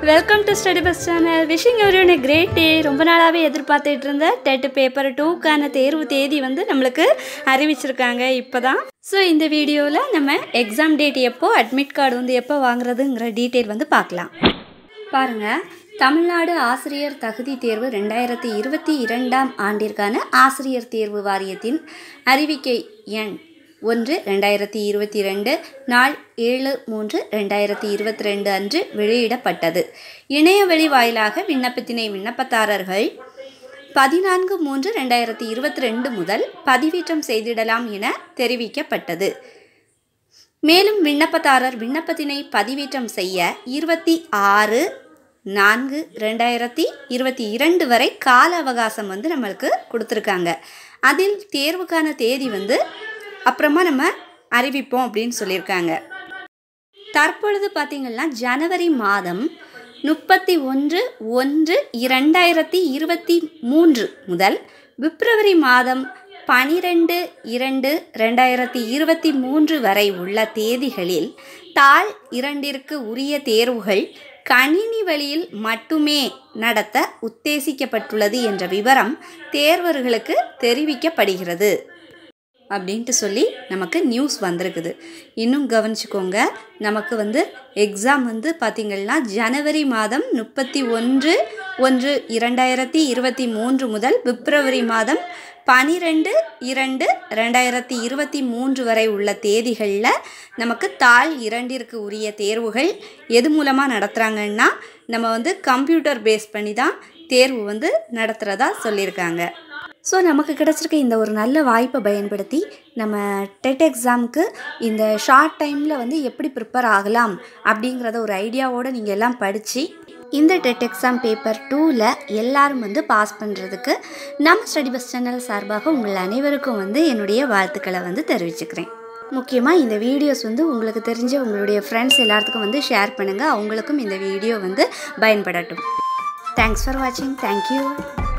welcome to study bus channel wishing every great day ரொம்ப நாளாகவே எதிர்பார்த்துட்டு இருந்த டெட் பேப்பர் டூக்கான தேர்வு தேதி வந்து நம்மளுக்கு அறிவிச்சிருக்காங்க இப்போ தான் ஸோ இந்த வீடியோவில் நம்ம எக்ஸாம் டேட் எப்போ அட்மிட் கார்டு வந்து எப்போ வாங்குறதுங்கிற டீட்டெயில் வந்து பார்க்கலாம் பாருங்கள் தமிழ்நாடு ஆசிரியர் தகுதி தேர்வு ரெண்டாயிரத்தி இருபத்தி இரண்டாம் ஆண்டிற்கான ஆசிரியர் தேர்வு வாரியத்தின் அறிவிக்கை எண் ஒன்று ரெண்டாயிரத்தி இருபத்தி ரெண்டு நாள் ஏழு மூன்று ரெண்டாயிரத்தி இருபத்தி ரெண்டு அன்று வெளியிடப்பட்டது இணையவழி வாயிலாக விண்ணப்பத்தினை விண்ணப்பதாரர்கள் பதினான்கு மூன்று ரெண்டாயிரத்தி இருபத்தி ரெண்டு முதல் பதிவேற்றம் செய்திடலாம் என தெரிவிக்கப்பட்டது மேலும் விண்ணப்பதாரர் விண்ணப்பத்தினை பதிவேற்றம் செய்ய இருபத்தி ஆறு நான்கு ரெண்டாயிரத்தி இருபத்தி இரண்டு வரை கால அவகாசம் வந்து நம்மளுக்கு கொடுத்துருக்காங்க அதில் தேர்வுக்கான தேதி வந்து அப்புறமா நம்ம அறிவிப்போம் அப்படின்னு சொல்லியிருக்காங்க தற்பொழுது பார்த்திங்கன்னா ஜனவரி மாதம் முப்பத்தி ஒன்று ஒன்று இரண்டாயிரத்தி இருபத்தி மூன்று முதல் பிப்ரவரி மாதம் பனிரெண்டு இரண்டு ரெண்டாயிரத்தி இருபத்தி மூன்று வரை உள்ள தேதிகளில் தாள் இரண்டிற்கு உரிய தேர்வுகள் கணினி வழியில் மட்டுமே நடத்த உத்தேசிக்கப்பட்டுள்ளது என்ற விவரம் தேர்வர்களுக்கு தெரிவிக்கப்படுகிறது அப்படின்ட்டு சொல்லி நமக்கு நியூஸ் வந்திருக்குது இன்னும் கவனிச்சுக்கோங்க நமக்கு வந்து எக்ஸாம் வந்து பார்த்திங்கன்னா ஜனவரி மாதம் முப்பத்தி ஒன்று ஒன்று இரண்டாயிரத்தி இருபத்தி மூன்று முதல் பிப்ரவரி மாதம் பனிரெண்டு இரண்டு ரெண்டாயிரத்தி இருபத்தி மூன்று வரை உள்ள தேதிகளில் நமக்கு தாள் இரண்டிற்கு உரிய தேர்வுகள் எது மூலமாக நடத்துகிறாங்கன்னா நம்ம வந்து கம்ப்யூட்டர் பேஸ் பண்ணி தான் தேர்வு வந்து நடத்துகிறதா சொல்லியிருக்காங்க ஸோ நமக்கு கிடச்சிருக்க இந்த ஒரு நல்ல வாய்ப்பை பயன்படுத்தி நம்ம டெட் எக்ஸாமுக்கு இந்த ஷார்ட் டைமில் வந்து எப்படி ப்ரிப்பேர் ஆகலாம் அப்படிங்கிறத ஒரு ஐடியாவோடு நீங்கள் எல்லாம் படித்து இந்த டெட் எக்ஸாம் பேப்பர் டூவில் எல்லாரும் வந்து பாஸ் பண்ணுறதுக்கு நம்ம ஸ்டடி பஸ் சேனல் சார்பாக உங்கள் அனைவருக்கும் வந்து என்னுடைய வாழ்த்துக்களை வந்து தெரிவிச்சுக்கிறேன் முக்கியமாக இந்த வீடியோஸ் வந்து உங்களுக்கு தெரிஞ்ச உங்களுடைய ஃப்ரெண்ட்ஸ் எல்லாத்துக்கும் வந்து ஷேர் பண்ணுங்கள் அவங்களுக்கும் இந்த வீடியோ வந்து பயன்படட்டும் தேங்க்ஸ் ஃபார் வாட்சிங் தேங்க்யூ